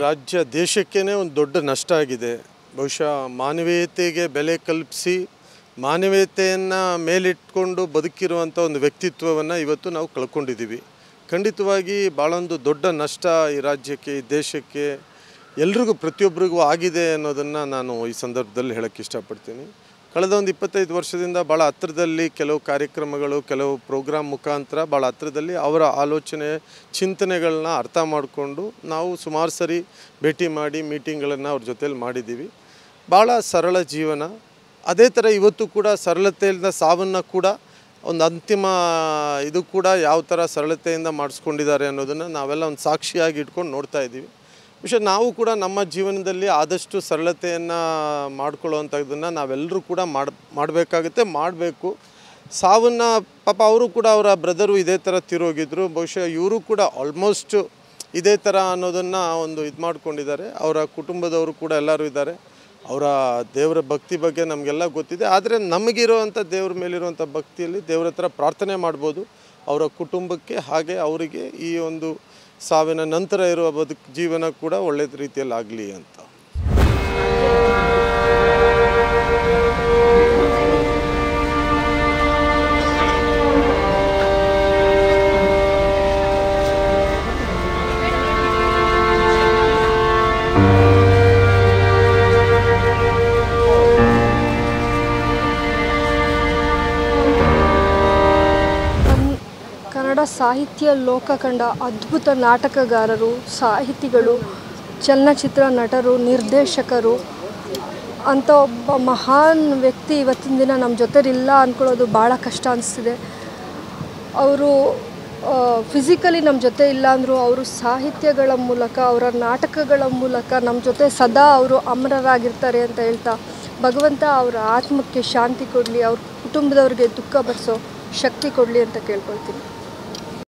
ರಾಜ್ಯ ದೇಶಕ್ಕೇ ಒಂದು ದೊಡ್ಡ ನಷ್ಟ ಆಗಿದೆ ಬಹುಶಃ ಮಾನವೀಯತೆಗೆ ಬೆಲೆ ಕಲ್ಪಿಸಿ ಮಾನವೀಯತೆಯನ್ನು ಮೇಲಿಟ್ಕೊಂಡು ಬದುಕಿರುವಂಥ ಒಂದು ವ್ಯಕ್ತಿತ್ವವನ್ನು ಇವತ್ತು ನಾವು ಕಳ್ಕೊಂಡಿದ್ದೀವಿ ಖಂಡಿತವಾಗಿ ಭಾಳೊಂದು ದೊಡ್ಡ ನಷ್ಟ ಈ ರಾಜ್ಯಕ್ಕೆ ಈ ದೇಶಕ್ಕೆ ಎಲ್ರಿಗೂ ಪ್ರತಿಯೊಬ್ಬರಿಗೂ ಆಗಿದೆ ಅನ್ನೋದನ್ನು ನಾನು ಈ ಸಂದರ್ಭದಲ್ಲಿ ಹೇಳೋಕ್ಕೆ ಇಷ್ಟಪಡ್ತೀನಿ ಕಳೆದ ಒಂದು ಇಪ್ಪತ್ತೈದು ವರ್ಷದಿಂದ ಭಾಳ ಹತ್ತಿರದಲ್ಲಿ ಕೆಲವು ಕಾರ್ಯಕ್ರಮಗಳು ಕೆಲವು ಪ್ರೋಗ್ರಾಮ್ ಮುಖಾಂತರ ಭಾಳ ಹತ್ತಿರದಲ್ಲಿ ಅವರ ಆಲೋಚನೆ ಚಿಂತನೆಗಳನ್ನ ಅರ್ಥ ಮಾಡಿಕೊಂಡು ನಾವು ಸುಮಾರು ಸರಿ ಭೇಟಿ ಮಾಡಿ ಮೀಟಿಂಗ್ಗಳನ್ನು ಅವ್ರ ಜೊತೇಲಿ ಮಾಡಿದ್ದೀವಿ ಭಾಳ ಸರಳ ಜೀವನ ಅದೇ ಥರ ಇವತ್ತು ಕೂಡ ಸರಳತೆಯಿಂದ ಸಾವನ್ನು ಕೂಡ ಒಂದು ಅಂತಿಮ ಇದು ಕೂಡ ಯಾವ ಥರ ಸರಳತೆಯಿಂದ ಮಾಡಿಸ್ಕೊಂಡಿದ್ದಾರೆ ಅನ್ನೋದನ್ನು ನಾವೆಲ್ಲ ಒಂದು ಸಾಕ್ಷಿಯಾಗಿ ಇಟ್ಕೊಂಡು ನೋಡ್ತಾ ಇದ್ದೀವಿ ವಿಷಯ ನಾವು ಕೂಡ ನಮ್ಮ ಜೀವನದಲ್ಲಿ ಆದಷ್ಟು ಸರಳತೆಯನ್ನು ಮಾಡ್ಕೊಳ್ಳೋವಂಥದ್ದನ್ನು ನಾವೆಲ್ಲರೂ ಕೂಡ ಮಾಡಿ ಮಾಡಬೇಕಾಗುತ್ತೆ ಮಾಡಬೇಕು ಸಾವನ್ನು ಪಾಪ ಅವರು ಕೂಡ ಅವರ ಬ್ರದರು ಇದೇ ಥರ ತಿರೋಗಿದ್ರು ಬಹುಶಃ ಇವರು ಕೂಡ ಆಲ್ಮೋಸ್ಟ್ ಇದೇ ಥರ ಅನ್ನೋದನ್ನು ಒಂದು ಇದು ಮಾಡ್ಕೊಂಡಿದ್ದಾರೆ ಅವರ ಕುಟುಂಬದವರು ಕೂಡ ಎಲ್ಲರೂ ಇದ್ದಾರೆ ಅವರ ದೇವರ ಭಕ್ತಿ ಬಗ್ಗೆ ನಮಗೆಲ್ಲ ಗೊತ್ತಿದೆ ಆದರೆ ನಮಗಿರುವಂಥ ದೇವ್ರ ಮೇಲಿರುವಂಥ ಭಕ್ತಿಯಲ್ಲಿ ದೇವ್ರ ಹತ್ರ ಪ್ರಾರ್ಥನೆ ಮಾಡ್ಬೋದು ಅವರ ಕುಟುಂಬಕ್ಕೆ ಹಾಗೆ ಅವರಿಗೆ ಈ ಒಂದು ಸಾವಿನ ನಂತರ ಇರುವ ಬದುಕು ಜೀವನ ಕೂಡ ಒಳ್ಳೆಯ ರೀತಿಯಲ್ಲಿ ಆಗಲಿ ಅಂತ ಕನ್- ಕನ್ನಡ ಸಾಹಿತ್ಯ ಲೋಕ ಕಂಡ ಅದ್ಭುತ ನಾಟಕಗಾರರು ಸಾಹಿತಿಗಳು ಚಲನಚಿತ್ರ ನಟರು ನಿರ್ದೇಶಕರು ಅಂಥ ಒಬ್ಬ ಮಹಾನ್ ವ್ಯಕ್ತಿ ಇವತ್ತಿನ ದಿನ ನಮ್ಮ ಜೊತೆಲಿಲ್ಲ ಅಂದ್ಕೊಳ್ಳೋದು ಭಾಳ ಕಷ್ಟ ಅನಿಸ್ತಿದೆ ಅವರು ಫಿಸಿಕಲಿ ನಮ್ಮ ಜೊತೆ ಇಲ್ಲ ಅಂದರೂ ಅವರು ಸಾಹಿತ್ಯಗಳ ಮೂಲಕ ಅವರ ನಾಟಕಗಳ ಮೂಲಕ ನಮ್ಮ ಜೊತೆ ಸದಾ ಅವರು ಅಮರರಾಗಿರ್ತಾರೆ ಅಂತ ಹೇಳ್ತಾ ಭಗವಂತ ಅವರ ಆತ್ಮಕ್ಕೆ ಶಾಂತಿ ಕೊಡಲಿ ಅವ್ರ ಕುಟುಂಬದವ್ರಿಗೆ ದುಃಖ ಭರಿಸೋ ಶಕ್ತಿ ಕೊಡಲಿ ಅಂತ ಕೇಳ್ಕೊಳ್ತೀನಿ